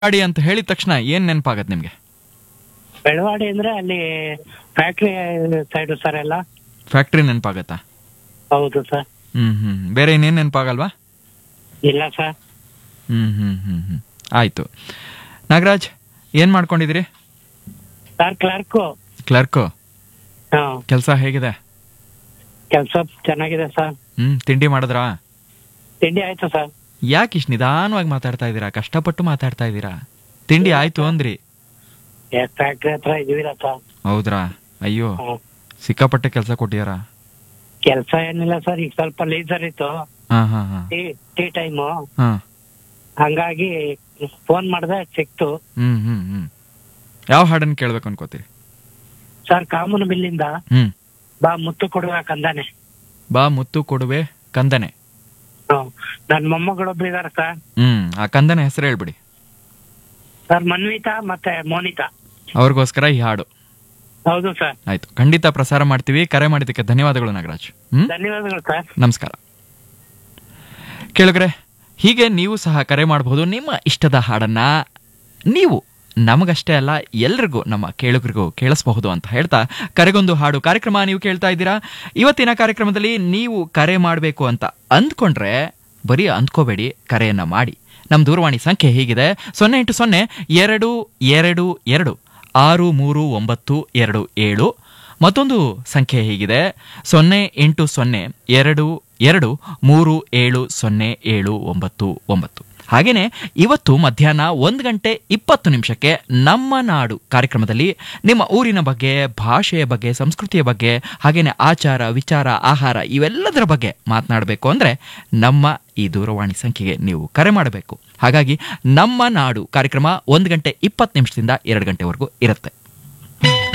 ಗಾಡಿ ಅಂತ ಹೇಳಿದ ತಕ್ಷಣ ಏನ್ ನೆನಪಾಗತ್ತೆ ನಿಮ್ಗೆ ಬೆಳವಾಡಿ ಅಂದ್ರೆ ಅಲ್ಲಿ ಫ್ಯಾಕ್ಟ್ರಿ ಸೈಡ್ ಸರ್ ಎಲ್ಲ ಫ್ಯಾಕ್ಟ್ರಿ ನೆನಪಾಗತ್ತಾ ಹೌದು ಸರ್ ಹ್ಮ್ ಹ್ಮ್ ಬೇರೆ ಇನ್ನೇನ್ ನೆನಪಾಗಲ್ವಾ ಇಲ್ಲ ಸರ್ ಹ್ಮ್ ಹ್ಮ್ ಹ್ಮ್ ಹ್ಮ್ ಆಯ್ತು ನಾಗರಾಜ್ ಏನ್ ಮಾಡ್ಕೊಂಡಿದ್ದೀರಿ ಸರ್ ಕ್ಲರ್ಕು ಕ್ಲರ್ಕು ಹಾ ಕೆಲಸ ಹೇಗಿದೆ ಕೆಲಸ ಚೆನ್ನಾಗಿದೆ ಸರ್ ಹ್ಮ್ ತಿಂಡಿ ಮಾಡಿದ್ರಾ ತಿಂಡಿ ಆಯ್ತು ಸರ್ ಯಾಕೆ ಇಷ್ಟು ನಿಧಾನವಾಗಿ ಮಾತಾಡ್ತಾ ಇದ್ದೀರಾ ಕಷ್ಟಪಟ್ಟು ಮಾತಾಡ್ತಾ ಇದ್ದೀರಾ ತಿಂಡಿ ಆಯ್ತು ಅಂದ್ರಿ ಫ್ಯಾಕ್ಟ್ರಿ ಹತ್ರ ಇದೀವಿಲ್ಲ ಸರ್ ಹೌದ್ರಾ ಅಯ್ಯೋ ಹ್ಮ್. ಸಿಕ್ಕಾಪಟ್ಟೆ ಕೆಲಸ ಕೊಟ್ಟಿಯಾರ ಕೆಲಸ ಏನಿಲ್ಲ ಸರ್ ಈಗ ಸ್ವಲ್ಪ ಲೀಸರ್ ಇತ್ತು ಹಾ ಹಾ ಹಾ ಟೀ ಟೀ ಟೈಮು ಹಾ ಹಂಗಾಗಿ ಫೋನ್ ಮಾಡಿದೆ ಸಿಕ್ತು ಹ್ಮ್ ಹ್ಮ್ ಹ್ಮ್ ಯಾವ ಹಾಡನ್ನು ಕೇಳ್ಬೇಕು ಅನ್ಕೋತೀರಿ ಸರ್ ಕಾಮನ್ ಬಿಲ್ಲಿಂದ ಹ್ಮ್ ಬಾ ಮುತ್ತು ಕೊಡುವ ಕಂದಾನೆ ಬಾ ಮುತ್ತು ಕೊಡುವೆ ಕಂದನೆ ಹ್ಮ್. ನನ್ ಮೊಮ್ಮಗಳೊಬ್ರು ಇದಾರೆ ಸರ್ ಹ್ಮ್ ಆ ಕಂದನ ಹೆಸರು ಹೇಳ್ಬಿಡಿ ಸರ್ ಮನ್ವಿತಾ ಮತ್ತೆ ಮೋನಿತಾ ಅವ್ರಿಗೋಸ್ಕರ ಈ ಹಾಡು ಹೌದು ಸರ್ ಆಯ್ತು ಖಂಡಿತ ಪ್ರಸಾರ ಮಾಡ್ತೀವಿ ಕರೆ ಮಾಡಿದ್ದಕ್ಕೆ ಧನ್ಯವಾದಗಳು ನಾಗರಾಜ್ ಹ್ಮ್ ಧನ್ಯವಾದಗಳು ಸರ್ ನಮಸ್ಕಾರ ಕೇಳಿದ್ರೆ ಹೀಗೆ ನೀವು ಸಹ ಕರೆ ಮಾಡಬಹುದು ನಿಮ್ಮ ಇಷ್ಟದ ಹಾಡನ್ನ ನೀವು ನಮಗಷ್ಟೇ ಅಲ್ಲ ಎಲ್ರಿಗೂ ನಮ್ಮ ಕೇಳುಗರಿಗೂ ಕೇಳಿಸಬಹುದು ಅಂತ ಹೇಳ್ತಾ ಕರೆಗೊಂದು ಹಾಡು ಕಾರ್ಯಕ್ರಮ ನೀವು ಕೇಳ್ತಾ ಇದ್ದೀರಾ ಇವತ್ತಿನ ಕಾರ್ಯಕ್ರಮದಲ್ಲಿ ನೀವು ಕರೆ ಮಾಡಬೇಕು ಅಂತ ಅಂದ್ಕೊಂಡ್ರೆ ಬರೀ ಅಂದ್ಕೋಬೇಡಿ ಕರೆಯನ್ನ ಮಾಡಿ ನಮ್ಮ ದೂರವಾಣಿ ಸಂಖ್ಯೆ ಹೀಗಿದೆ ಸೊನ್ನೆ ಎಂಟು ಸೊನ್ನೆ ಎರಡು ಎರಡು ಎರಡು ಆರು ಮೂರು ಒಂಬತ್ತು ಎರಡು ಏಳು ಮತ್ತೊಂದು ಸಂಖ್ಯೆ ಹೀಗಿದೆ ಸೊನ್ನೆ ಎಂಟು ಸೊನ್ನೆ ಎರಡು ಎರಡು ಮೂರು ಏಳು ಸೊನ್ನೆ ಏಳು ಒಂಬತ್ತು ಒಂಬತ್ತು ಹಾಗೇನೆ ಇವತ್ತು ಮಧ್ಯಾಹ್ನ ಒಂದು ಗಂಟೆ ಇಪ್ಪತ್ತು ನಿಮಿಷಕ್ಕೆ ನಮ್ಮ ನಾಡು ಕಾರ್ಯಕ್ರಮದಲ್ಲಿ ನಿಮ್ಮ ಊರಿನ ಬಗ್ಗೆ ಭಾಷೆಯ ಬಗ್ಗೆ ಸಂಸ್ಕೃತಿಯ ಬಗ್ಗೆ ಹಾಗೇನೆ ಆಚಾರ ವಿಚಾರ ಆಹಾರ ಇವೆಲ್ಲದರ ಬಗ್ಗೆ ಮಾತನಾಡಬೇಕು ಅಂದ್ರೆ ನಮ್ಮ ಈ ದೂರವಾಣಿ ಸಂಖ್ಯೆಗೆ ನೀವು ಕರೆ ಮಾಡಬೇಕು ಹಾಗಾಗಿ ನಮ್ಮ ನಾಡು ಕಾರ್ಯಕ್ರಮ ಒಂದು ಗಂಟೆ ಇಪ್ಪತ್ತು ನಿಮಿಷದಿಂದ ಎರಡು ಗಂಟೆವರೆಗೂ ಇರುತ್ತೆ